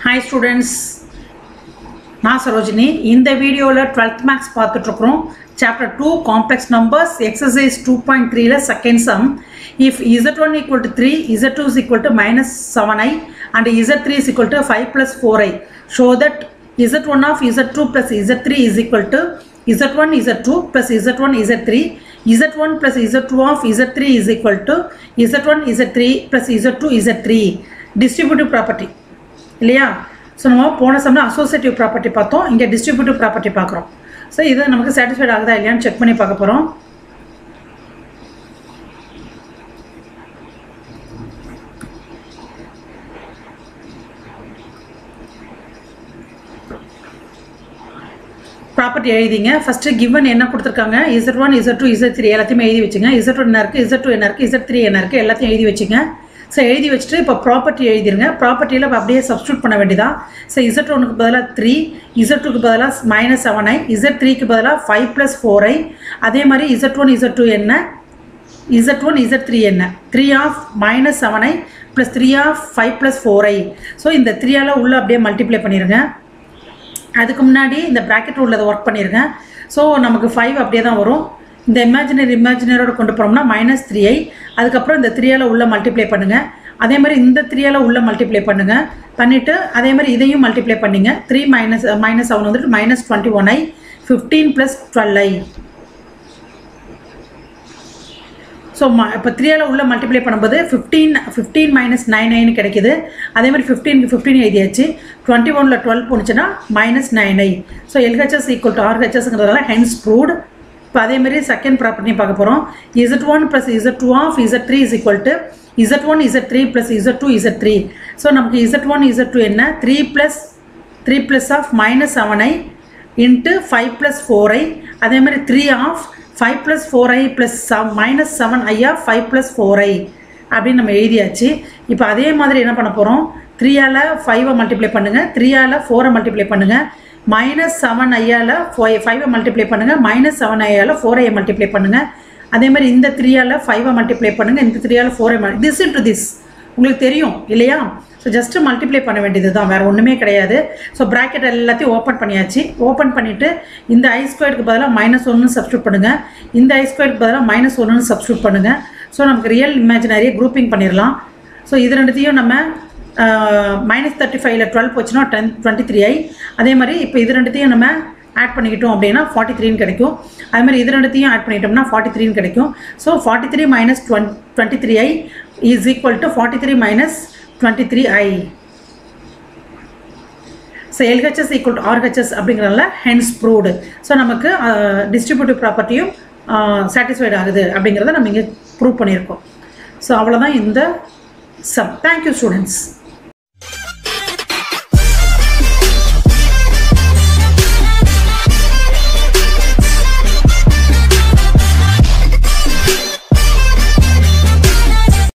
hi students நான் சரோஜினி இந்த வீடியோவில் டுவெல்த் மேக்ஸ் பார்த்துட்ருக்குறோம் chapter two complex numbers exercise two point த்ரீல second sum if Z one equal to three Z two is equal to minus seven I and Z three is equal to five plus four I show that Z one of Z two plus Z three is equal to Z one Z two plus Z one Z three Z one plus Z two of Z three is equal to Z one Z three plus Z two Z three distributive property இல்லையா so நம்ம போன சம்மில் associative property பார்த்தோம் இங்கே distributive property பார்க்குறோம் so இது நமக்கு satisfied ஆகுதா இல்லையான்னு செக் பண்ணி பார்க்க போகிறோம் ப்ராப்பர்ட்டி எழுதிங்க ஃபஸ்ட்டு கிவன் என்ன கொடுத்துருக்காங்க Z one Z two Z three எல்லாத்தையுமே எழுதி வச்சுங்க இசட் ஒன் என்ன இருக்குது இசட் டூ என்ன இருக்குது இசட் த்ரீ என்ன இருக்குது எல்லாத்தையும் எழுதி வச்சுங்க ஸோ எழுதி வச்சுட்டு இப்போ ப்ராப்பர்ட்டி எழுதிருங்க ப்ராப்பர்ட்டியில் இப்போ அப்படியே சப்ஸ்டியூட் பண்ண வேண்டியதான் ஸோ இசட் ஒனுக்கு பதிலாக த்ரீ இசட் டூக்கு பதிலாக மைனஸ் செவன் ஐ இசட் த்ரீக்கு பதிலாக ஃபைவ் ப்ளஸ் ஃபோர் ஐ அதே மாதிரி இசட் ஒன் இசட் டூ என்ன இசட் ஒன் இசட் த்ரீ என்ன three of minus seven I plus three of five plus four I so இந்த த்ரீயால் உள்ளே அப்படியே மல்டிப்ளை பண்ணிடுங்க அதுக்கு முன்னாடி இந்த ப்ராக்கெட் உள்ளதை ஒர்க் பண்ணிடுங்க ஸோ நமக்கு ஃபைவ் அப்படியே தான் வரும் இந்த இமேஜினரி இமேஜினரோட கொண்டு போகிறோம்னா மைனஸ் த்ரீ ஐ அதுக்கப்புறம் இந்த த்ரீயால் உள்ள மல்டிப்ளை பண்ணுங்கள் அதே மாதிரி இந்த த்ரீயால் உள்ள மல்டிப்ளை பண்ணுங்கள் பண்ணிவிட்டு அதே மாதிரி இதையும் மல்டிப்ளை பண்ணிங்க த்ரீ மைனஸ் மைனஸ் செவன் வந்துட்டு minus twenty one I fifteen plus twelve I so ம இப்போ த்ரீயால் உள்ள மல்டிப்ளை பண்ணும்போது fifteen fifteen minus nine nine கிடைக்குது அதே மாதிரி ஃபிஃப்டீனுக்கு ஃபிஃப்டீன் எழுதியாச்சு டுவெண்ட்டி ஒனில் டுவெல் போணுச்சுன்னா minus nine I so LHS equal to ஆர்ஹெச்எஸ்ங்கிறதால ஹென்ஸ் ப்ரூவ்டு இப்போ அதேமாரி செகண்ட் ப்ராப்பர்ட்டி பார்க்க போகிறோம் Z one plus Z two of Z three is equal to Z one Z three plus Z two Z three so நமக்கு Z one Z two என்ன three plus three plus of minus seven I into five plus four I அதே மாதிரி three of five plus four I plus minus seven ஐயா five plus four I அப்படின்னு நம்ம எழுதியாச்சு இப்போ அதே மாதிரி என்ன பண்ண போகிறோம் த்ரீயால் ஃபைவை மல்டிப்ளை பண்ணுங்கள் த்ரீயால் ஃபோரை மல்டிப்ளை பண்ணுங்கள் மைனஸ் செவன் ஐயால் ஃபை ஃபைவை மல்டிப்ளை பண்ணுங்கள் மைனஸ் செவன் ஐயால் ஃபோர் ஐயை மல்டிப்ளை பண்ணுங்கள் அதே மாதிரி இந்த த்ரீயால் ஃபைவை மல்டிப்ளை பண்ணுங்கள் இந்த த்ரீயால் ஃபோரை திஸ் இன்ட்டு திஸ் உங்களுக்கு தெரியும் இல்லையா ஸோ ஜஸ்ட்டு மல்டிப்ளை பண்ண வேண்டியது தான் வேறு ஒன்றுமே கிடையாது ஸோ ப்ராக்கெட் எல்லாத்தையும் ஓப்பன் பண்ணியாச்சு ஓப்பன் பண்ணிவிட்டு இந்த ஐ ஸ்கொயருக்கு பதிலாக மைனஸ் ஒன்று சப்ஸ்டியூட் பண்ணுங்கள் இந்த ஐ ஸ்கொயருக்கு பதிலாக மைனஸ் ஒன்று சப்ஸ்டியூட் பண்ணுங்கள் ஸோ நமக்கு ரியல் இமேஜினரியை குரூப்பிங் பண்ணிடலாம் ஸோ இது ரெண்டுத்தையும் நம்ம மைனஸ் தேர்ட்டி ஃபைவ்ல டுவெல் போச்சுன்னா டென் டுவெண்ட்டி த்ரீ ஐ அதே மாதிரி இப்போ இது ரெண்டுத்தையும் நம்ம ஆட் பண்ணிக்கிட்டோம் அப்படின்னா ஃபார்ட்டி த்ரீன்னு கிடைக்கும் அதே மாதிரி இது ரெண்டுத்தையும் ஆட் பண்ணிட்டோம்னா ஃபார்ட்டி த்ரீன்னு கிடைக்கும் ஸோ ஃபார்ட்டி த்ரீ மைனஸ் டுவென் twenty three I is equal to forty three minus twenty three I so LHS equal to RHS அப்படிங்கிறதுல ஹென்ஸ் ப்ரூவ்டு ஸோ நமக்கு டிஸ்ட்ரிபியூட்டிவ் ப்ராப்பர்ட்டியும் சாட்டிஸ்ஃபைட் ஆகுது அப்படிங்கிறத நம்ம இங்கே ப்ரூவ் பண்ணியிருக்கோம் ஸோ அவ்வளோதான் இந்த சம் தேங்க்யூ ஸ்டூடெண்ட்ஸ்